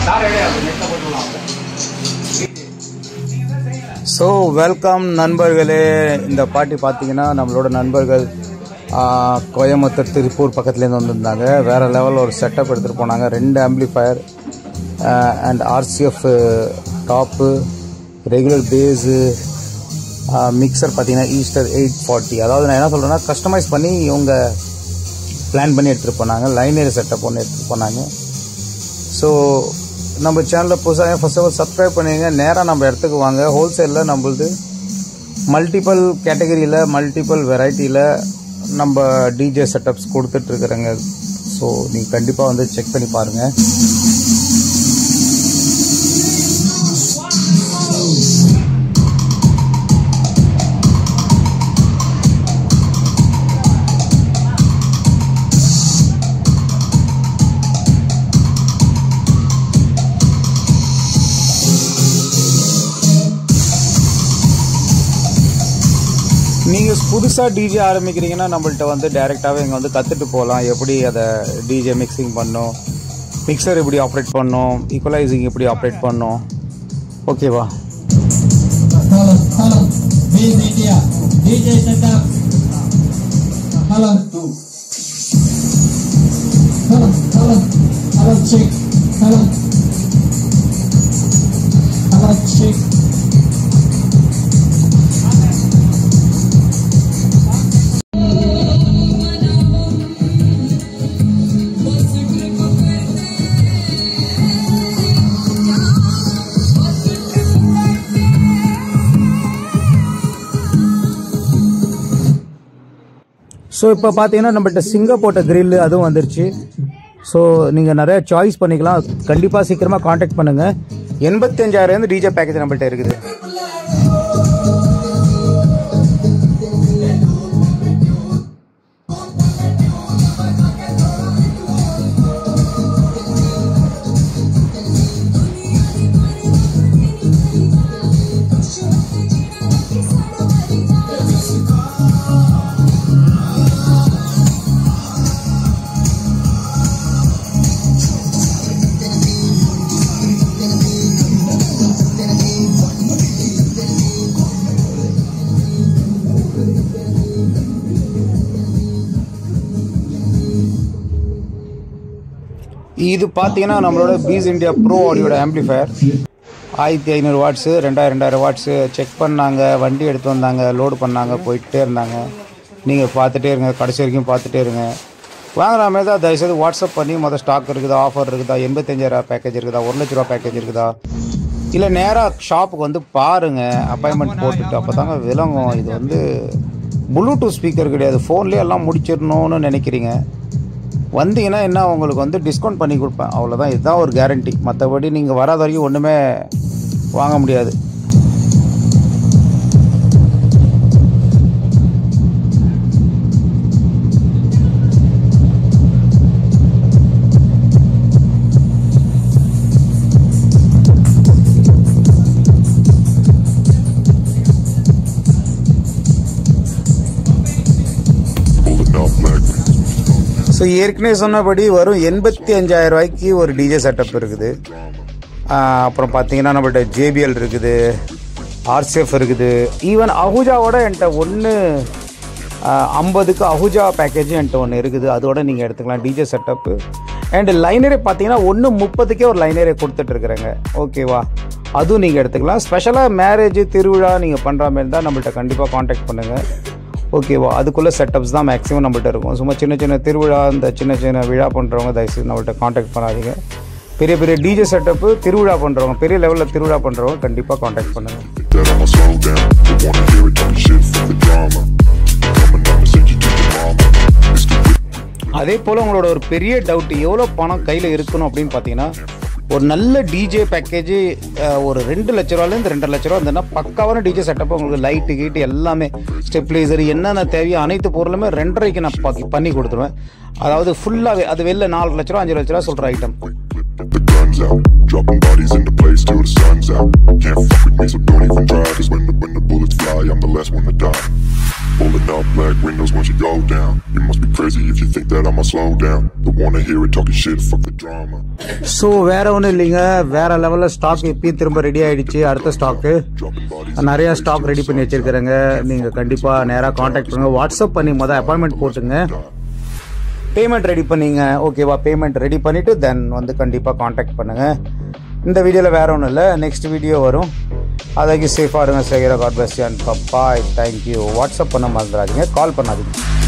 So welcome நண்பர்களே இந்த பாட்டி பார்த்தீங்கன்னா நம்மளோட நண்பர்கள் ஆ, கோயம்புத்தூர் திருப்பூர் பக்கத்துலேருந்து வந்திருந்தாங்க வேறு லெவலில் ஒரு செட்டப் எடுத்துகிட்டு போனாங்க ரெண்டு amplifier and RCF top regular bass mixer பார்த்தீங்கன்னா ஈஸ்டர் எயிட் ஃபார்ட்டி அதாவது நான் என்ன சொல்கிறேன்னா கஸ்டமைஸ் பண்ணி இவங்க பிளான் பண்ணி எடுத்துகிட்டு போனாங்க லைனரி செட்டப் ஒன்று எடுத்துகிட்டு போனாங்க ஸோ நம்ம சேனலில் புதுசாக ஃபர்ஸ்ட் ஆஃப் ஆல் சப்ஸ்கிரைப் பண்ணிங்க நேராக நம்ம இடத்துக்கு வாங்க ஹோல்சேலில் நம்மளது மல்டிபிள் கேட்டகரியில் மல்டிபிள் வெரைட்டியில் நம்ம டிஜே செட்டப்ஸ் கொடுத்துட்ருக்குறேங்க ஸோ நீங்கள் கண்டிப்பாக வந்து செக் பண்ணி பாருங்கள் நீங்கள் புதுசாக டிஜே ஆரம்பிக்கிறீங்கன்னா நம்மள்ட்ட வந்து டைரெக்டாகவே இங்கே வந்து கற்றுட்டு போகலாம் எப்படி அதை டிஜே மிக்சிங் பண்ணும் மிக்சர் எப்படி ஆப்ரேட் பண்ணும் ஈக்குவலைசிங் எப்படி ஆப்ரேட் பண்ணும் ஓகேவா Hello, hello, Miss India, DJ setup. Hello, hello, hello, hello, chick, hello, hello, chick. So இப்போ பார்த்தீங்கன்னா நம்மள்ட்ட சிங்க போட்ட grill அதுவும் வந்துருச்சு ஸோ நீங்கள் நிறைய சாய்ஸ் பண்ணிக்கலாம் கண்டிப்பாக சீக்கிரமாக காண்டாக்ட் பண்ணுங்கள் எண்பத்தஞ்சாயிரம் டிஜே பேக்கேஜ் நம்மள்ட்ட இருக்குது இது பார்த்தீங்கன்னா நம்மளோட பீஸ் இந்தியா ப்ரோ ஆடியோட ஆம்பிளிஃபயர் ஆயிரத்தி ஐநூறு வாட்ஸு ரெண்டாயிரம் ரெண்டாயிரம் வாட்ஸு செக் பண்ணாங்க வண்டி எடுத்து வந்தாங்க லோடு பண்ணாங்க போயிட்டே இருந்தாங்க நீங்கள் பார்த்துட்டே இருங்க கடைசி வரைக்கும் பார்த்துட்டே இருங்க வாங்குற மாதிரி தான் தயவுசெய்து வாட்ஸ்அப் பண்ணி மொதல் ஸ்டாக் இருக்குதா ஆஃபர் இருக்குதா எண்பத்தஞ்சாயிரம் பேக்கேஜ் இருக்குதா ஒரு லட்ச ரூபா பேக்கேஜ் இருக்குதா இல்லை நேராக ஷாப்புக்கு வந்து பாருங்கள் அப்பாயின்மெண்ட் போட்டுட்டு அப்போ தாங்க விளங்கும் இது வந்து ப்ளூடூத் ஸ்பீக்கர் கிடையாது ஃபோன்லேயே எல்லாம் முடிச்சிடணும்னு நினைக்கிறீங்க வந்தீங்கன்னா என்ன உங்களுக்கு வந்து டிஸ்கவுண்ட் பண்ணி கொடுப்பேன் அவ்வளோதான் இதுதான் ஒரு கேரண்டி மற்றபடி நீங்கள் வராத வரைக்கும் ஒன்றுமே வாங்க முடியாது Pulling up black ஸோ ஏற்கனவே சொன்னபடி வரும் எண்பத்தி அஞ்சாயிரம் ரூபாய்க்கு ஒரு டிஜே செட்டப் இருக்குது ஆஹ் அப்புறம் பார்த்தீங்கன்னா நம்மள்ட்ட ஜேபிஎல் இருக்குது ஆர்சிஎஃப் இருக்குது ஈவன் அஹுஜாவோட என்கிட்ட ஒன்று ஐம்பதுக்கு அஹுஜா பேக்கேஜும் என்கிட்ட ஒன்று இருக்குது அதோட நீங்கள் எடுத்துக்கலாம் டிஜே செட்டப்பு அண்ட் லைனரே பார்த்தீங்கன்னா ஒன்று முப்பதுக்கே ஒரு லைனரே கொடுத்துட்ருக்குறேங்க ஓகேவா அதுவும் நீங்கள் எடுத்துக்கலாம் ஸ்பெஷலாக மேரேஜ் திருவிழா நீங்கள் பண்ணுற மாதிரி இருந்தால் நம்மள்ட்ட கண்டிப்பாக காண்டாக்ட் பண்ணுங்கள் ஓகேவா அதுக்குள்ளே செட்டப்ஸ் தான் மேக்ஸிமம் நம்மள்ட்ட இருக்கும் சும்மா சின்ன சின்ன திருவிழா இந்த சின்ன சின்ன விழா பண்ணுறவங்க தயவுசெய்து நம்மள்ட்ட காண்டாக்ட் பண்ணாதீங்க பெரிய பெரிய டிஜே செட்டப்பு திருவிழா பண்ணுறவங்க பெரிய லெவலில் திருவிழா பண்ணுறவங்க கண்டிப்பாக காண்டாக்ட் பண்ணுங்கள் that I'ma slow down. They wanna hear it, don't shit for the drama. Coming up and send you to the mama. It's the அதே போல் உங்களோட ஒரு பெரிய டவுட் எவ்வளோ பணம் கையில் இருக்கணும் அப்படின்னு பார்த்தீங்கன்னா ஒரு நல்ல டிஜே பேக்கேஜ் ஒரு ரெண்டு லட்ச ரூபாலேருந்து ரெண்டரை லட்ச ரூபா இருந்ததுன்னா பக்காவான டிஜே செட்டப் உங்களுக்கு லைட்டு கீட்டு எல்லாமே ஸ்டெப்லைசர் என்னென்ன தேவையோ அனைத்து பொருளுமே ரெண்டரைக்கு நான் ப- பண்ணி கொடுத்துருவேன் அதாவது ஃபுல்லாகவே அது வெளில நாலு லட்ச ரூபா அஞ்சு லட்ச ரூபா சொல்கிற item the guns out. Dropping bodies into place till the sun's out. Can't fuck with me, so don't even try. Cause when the, when the bullets fly, I'm the last one to die. Pulling up black windows once you go down. You must be crazy if you think that I'ma slow down. Don't wanna hear it talking shit, fuck the drama. So வேற ஒன்றும் இல்லைங்க வேற லெவலில் stock இப்பயும் திரும்ப ready ஆயிடுச்சு அடுத்த stock Dropping bodies. நிறைய ஸ்டாக் ரெடி பண்ணி வச்சிருக்கிறேங்க நீங்கள் கண்டிப்பாக நேராக காண்டாக்ட் பண்ணுங்க வாட்ஸ்அப் பண்ணி மொதல் அப்பாயின்மெண்ட் போட்டுங்க பேமெண்ட் ரெடி பண்ணீங்க ஓகேவா பேமெண்ட் ரெடி பண்ணிவிட்டு தென் வந்து கண்டிப்பாக காண்டாக்ட் பண்ணுங்கள் இந்த வீடியோவில் வேற ஒன்றும் இல்லை நெக்ஸ்ட் வீடியோ வரும் அதைக்கு சேஃபாக இருங்க சேகரா காட் பெஸ்ட் அண்ட் பப்பாய் தேங்க்யூ வாட்ஸ்அப் பண்ண மறந்துடாதீங்க கால் பண்ணாதீங்க